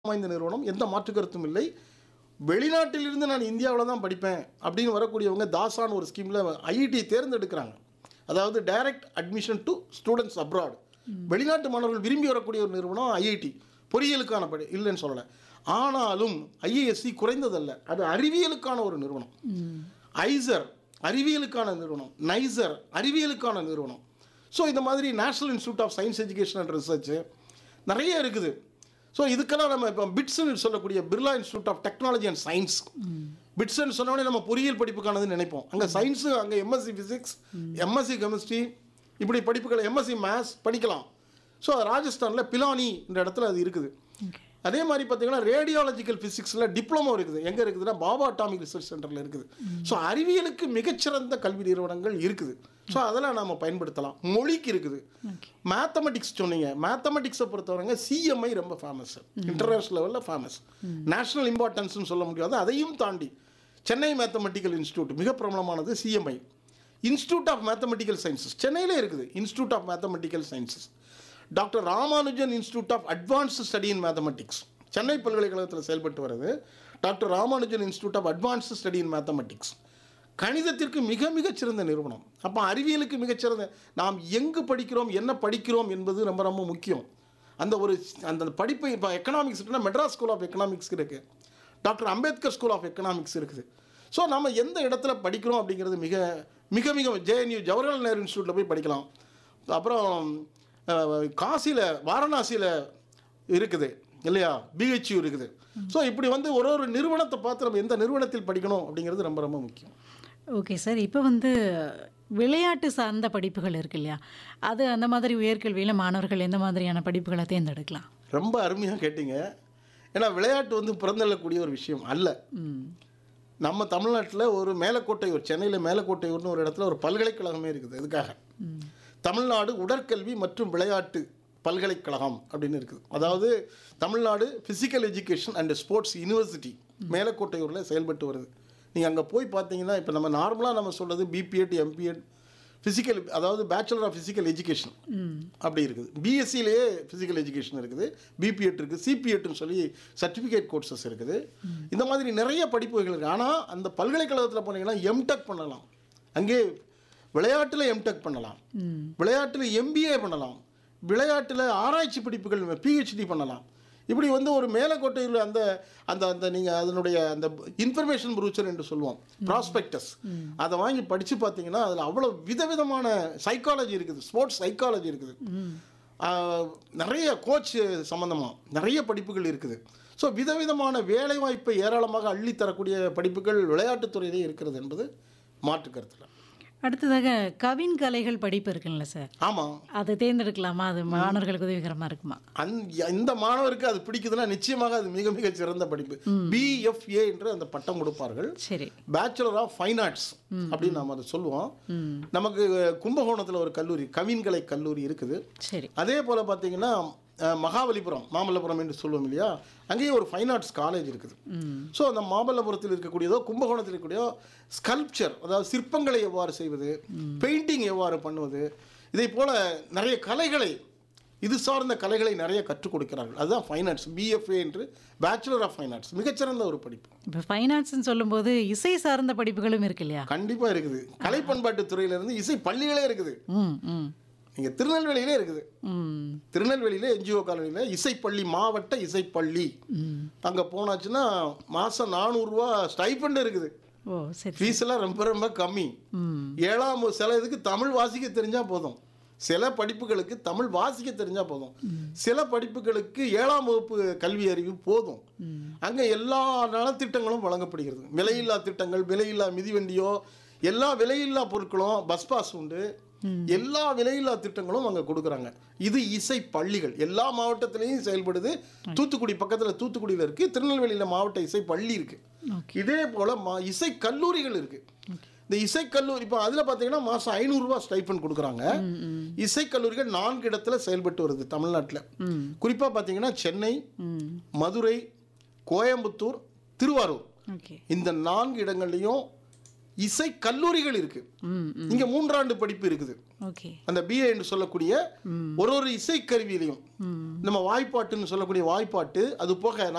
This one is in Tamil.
வாய்ந்த நிறுவனம் எந்த மாற்று கருத்தும் இல்லை வெளிநாட்டிலிருந்து நான் இந்தியாவில் தான் படிப்பேன் அப்படின்னு வரக்கூடியவங்க தாசான் ஒரு ஸ்கீமில் ஐஐடி தேர்ந்தெடுக்கிறாங்க அதாவது direct admission to students abroad வெளிநாட்டு மாணவர்கள் விரும்பி வரக்கூடிய ஒரு நிறுவனம் ஐஐடி பொறியியலுக்கான படி இல்லைன்னு சொல்லலை ஆனாலும் ஐஏஎஸ்சி குறைந்ததல்ல அது அறிவியலுக்கான ஒரு நிறுவனம் ஐசர் அறிவியலுக்கான நிறுவனம் நைசர் அறிவியலுக்கான நிறுவனம் ஸோ இந்த மாதிரி national institute of science education and research நிறைய இருக்குது ஸோ இதுக்கெல்லாம் நம்ம இப்போ பிட்ஸ்னு சொல்லக்கூடிய Birla institute of technology and science பிட்ஸ்ன்னு சொன்னோடனே நம்ம பொறியியல் படிப்புக்கானதுன்னு நினைப்போம் அங்கே சயின்ஸு அங்கே எம்எஸ்சி ஃபிசிக்ஸ் எம்எஸ்சி கெமிஸ்ட்ரி இப்படி படிப்புகள் எம்எஸ்சி மேத்ஸ் படிக்கலாம் ஸோ ராஜஸ்தானில் பிலானி என்ற இடத்துல அது இருக்குது அதே மாதிரி பார்த்தீங்கன்னா ரேடியாலஜிக்கல் ஃபிசிக்ஸில் டிப்ளமோ இருக்குது எங்கே இருக்குதுன்னா பாபா அட்டாமிக் ரிசர்ச் சென்டரில் இருக்குது ஸோ அறிவியலுக்கு மிகச்சிறந்த கல்வி நிறுவனங்கள் இருக்குது ஸோ அதெல்லாம் நாம் பயன்படுத்தலாம் மொழிக்கு இருக்குது மேத்தமெட்டிக்ஸ் சொன்னீங்க மேத்தமெட்டிக்ஸை பொறுத்தவரைங்க சிஎம்ஐ ரொம்ப ஃபேமஸ் இன்டர்நேஷனல் லெவலில் ஃபேமஸ் நேஷனல் இம்பார்ட்டன்ஸ்னு சொல்ல முடியாது அதையும் தாண்டி சென்னை மேத்தமெட்டிக்கல் இன்ஸ்டியூட் மிக பிரபலமானது CMI institute of mathematical sciences சென்னையிலே இருக்குது institute of mathematical sciences doctor Ramanujan institute of advanced study in mathematics Chennai பல்கலைக்கழகத்தில் செயல்பட்டு வருது doctor Ramanujan institute of advanced study in mathematics கணிதத்திற்கு மிக மிகச் சிறந்த நிறுவனம் அப்போ அறிவியலுக்கு மிகச்சிறந்த நாம் எங்கு படிக்கிறோம் என்ன படிக்கிறோம் என்பது ரொம்ப ரொம்ப முக்கியம் அந்த ஒரு அந்த படிப்பை இப்போ எக்கனாமிக்ஸ் இருக்குன்னா மெட்ராஸ் ஸ்கூல் ஆஃப் எக்கனாமிக்ஸ் இருக்குது doctor Ambedkar school of economics இருக்குது ஸோ நம்ம எந்த இடத்துல படிக்கிறோம் அப்படிங்கிறது மிக மிக மிக ஜேஎன்யூ ஜவஹர்லால் நேரு இன்ஸ்டியூட்டில் போய் படிக்கலாம் அப்புறம் காசியில் வாரணாசியில் இருக்குது இல்லையா பிஹெச்யூ இருக்குது ஸோ இப்படி வந்து ஒரு ஒரு நிறுவனத்தை பார்த்து நம்ம எந்த நிறுவனத்தில் படிக்கணும் அப்படிங்கிறது ரொம்ப ரொம்ப முக்கியம் ஓகே சார் இப்போ வந்து விளையாட்டு சார்ந்த படிப்புகள் இருக்கு இல்லையா அது அந்த மாதிரி உயர்கல்வியில் மாணவர்கள் எந்த மாதிரியான படிப்புகளை தேர்ந்தெடுக்கலாம் ரொம்ப அருமையாக கேட்டீங்க ஏன்னா விளையாட்டு வந்து பிறந்தள்ளக்கூடிய ஒரு விஷயம் அல்ல ம் நம்ம தமிழ்நாட்டில் ஒரு மேலக்கோட்டையூர் சென்னையில் மேலக்கோட்டையூர்னு ஒரு இடத்துல ஒரு பல்கலைக்கழகமே இருக்குது இதுக்காக தமிழ்நாடு உடற்கல்வி மற்றும் விளையாட்டு பல்கலைக்கழகம் அப்படின்னு இருக்குது அதாவது Tamil Nadu physical education and sports university மேலக்கோட்டையூரில் செயல்பட்டு வருது நீங்கள் அங்கே போய் பார்த்தீங்கன்னா இப்போ நம்ம நார்மலாக நம்ம சொல்கிறது பிபிஎட் எம்பிஎட் ஃபிசிக்கல் அதாவது பேச்சுலர் ஆஃப் ஃபிசிக்கல் எஜுகேஷன் அப்படி இருக்குது பிஎஸ்சிலேயே ஃபிசிக்கல் எஜுகேஷன் இருக்குது பிபிஎட் இருக்குது சிபிஎட்னு சொல்லி சர்டிஃபிகேட் கோர்சஸ் இருக்குது இந்த மாதிரி நிறைய படிப்புகள் இருக்குது ஆனால் அந்த பல்கலைக்கழகத்தில் போனீங்கன்னா எம்டெக் பண்ணலாம் அங்கே விளையாட்டில் எம்டெக் பண்ணலாம் விளையாட்டில் எம்பிஏ பண்ணலாம் விளையாட்டில் ஆராய்ச்சி படிப்புகள் பிஹெச்டி பண்ணலாம் இப்படி வந்து ஒரு மேலக்கோட்டையில் அந்த அந்த அந்த நீங்கள் அதனுடைய அந்த இன்ஃபர்மேஷன் ப்ரூச்சர் என்று சொல்லுவோம் ப்ராஸ்பெக்டஸ் அதை வாங்கி படித்து பார்த்தீங்கன்னா அதில் அவ்வளோ விதவிதமான சைக்காலஜி இருக்குது ஸ்போர்ட்ஸ் சைக்காலஜி இருக்குது ஆஹ், நிறைய கோச் சம்மந்தமாக நிறைய படிப்புகள் இருக்குது ஸோ விதவிதமான வேலைவாய்ப்பை ஏராளமாக அள்ளி தரக்கூடிய படிப்புகள் விளையாட்டுத்துறையிலே இருக்கிறது என்பது மாற்று கருத்தில் அடுத்ததாக கவின் கலைகள் படிப்பு இருக்குல்ல சார் ஆமாம் அதை தேர்ந்தெடுக்கலாமா அது மாணவர்களுக்கு உதவிகரமாக இருக்குமா அந் இந்த மாணவருக்கு அது பிடிக்குதுன்னா நிச்சயமாக அது மிக மிக சிறந்த படிப்பு பிஎஃப்ஏ என்று அந்த பட்டம் கொடுப்பார்கள் சரி பேச்சுலர் ஆஃப் ஃபைன் ஆர்ட்ஸ் அப்படின்னு நம்ம அதை சொல்லுவோம் நமக்கு கும்பகோணத்தில் ஒரு கல்லூரி கவின்கலை கல்லூரி இருக்குது சரி அதே போல் பார்த்தீங்கன்னா அஹ், மகாபலிபுரம் மாமல்லபுரம் என்று சொல்லுவோம் இல்லையா அங்கேயே ஒரு ஃபைன் ஆர்ட்ஸ் காலேஜ் இருக்குது ஸோ அந்த மாமல்லபுரத்தில் இருக்கக்கூடியதோ கும்பகோணத்தில் இருக்கக்கூடியதோ ஸ்கல்ப்சர் அதாவது சிற்பங்களை எவ்வாறு செய்வது பெயிண்டிங் எவ்வாறு பண்ணுவது இதை போல் நிறைய கலைகளை இது சார்ந்த கலைகளை நிறைய கற்றுக் கொடுக்கிறார்கள் அதுதான் ஃபைன் ஆர்ட்ஸ் பிஎஃப்ஏ என்று பேச்சுலர் ஆஃப் ஃபைன் ஆர்ட்ஸ் மிகச்சிறந்த ஒரு படிப்பு இப்போ ஃபைனான்ஸ்னு சொல்லும்போது இசை சார்ந்த படிப்புகளும் இருக்கு இல்லையா கண்டிப்பாக இருக்குது கலை பண்பாட்டு துறையிலிருந்து இசை பள்ளிகளே இருக்குது ம் ம் நீங்கள் திருநெல்வேலியிலே இருக்குது ம் திருநெல்வேலியில் என்ஜிஓ காலனியில் இசைப்பள்ளி மாவட்ட இசைப்பள்ளி அங்கே போனாச்சுன்னா மாதம் நானூறுரூவா ஸ்டைஃபண்ட் இருக்குது ஓ சரி ஃபீஸ் எல்லாம் ரொம்ப ரொம்ப கம்மி ம் ஏழாம் சில இதுக்கு தமிழ் வாசிக்க தெரிஞ்சால் போதும் சில படிப்புகளுக்கு தமிழ் வாசிக்க தெரிஞ்சால் போதும் சில படிப்புகளுக்கு ஏழாம் வகுப்பு கல்வி அறிவு போதும் அங்கே எல்லா நலத்திட்டங்களும் வழங்கப்படுகிறது விலையில்லா திட்டங்கள் விலையில்லா மிதிவண்டியோ எல்லா விலையில்லா பொருட்களும் பஸ் பாஸ் உண்டு எல்லா விலையில்லா திட்டங்களும் அங்கே கொடுக்குறாங்க இது இசை பள்ளிகள் எல்லா மாவட்டத்திலையும் செயல்படுது தூத்துக்குடி பக்கத்தில் தூத்துக்குடியில் இருக்குது திருநெல்வேலியில் மாவட்ட இசை பள்ளி இருக்குது இதே போல் மா இசை கல்லூரிகள் இருக்குது இந்த இசைக்கல்லூரி இப்போ அதில் பார்த்தீங்கன்னா மாதம் ஐநூறுரூவா ஸ்டைஃபன் கொடுக்குறாங்க இசைக்கல்லூரிகள் நான்கு இடத்துல செயல்பட்டு வருது தமிழ்நாட்டில் குறிப்பாக பார்த்தீங்கன்னா சென்னை ம் மதுரை கோயம்புத்தூர் திருவாரூர் ஓகே இந்த நான்கு இடங்கள்லையும் இசை கல்லூரிகள் இருக்கு ம் இங்க மூன்றாண்டு படிப்பு இருக்குது ஓகே அந்த பிஏ என்று சொல்லக்கூடிய ஒரு ஒரு இசை கருவியிலையும் ம் நம்ம வாய்ப்பாட்டுன்னு சொல்லக்கூடிய வாய்ப்பாட்டு அது போக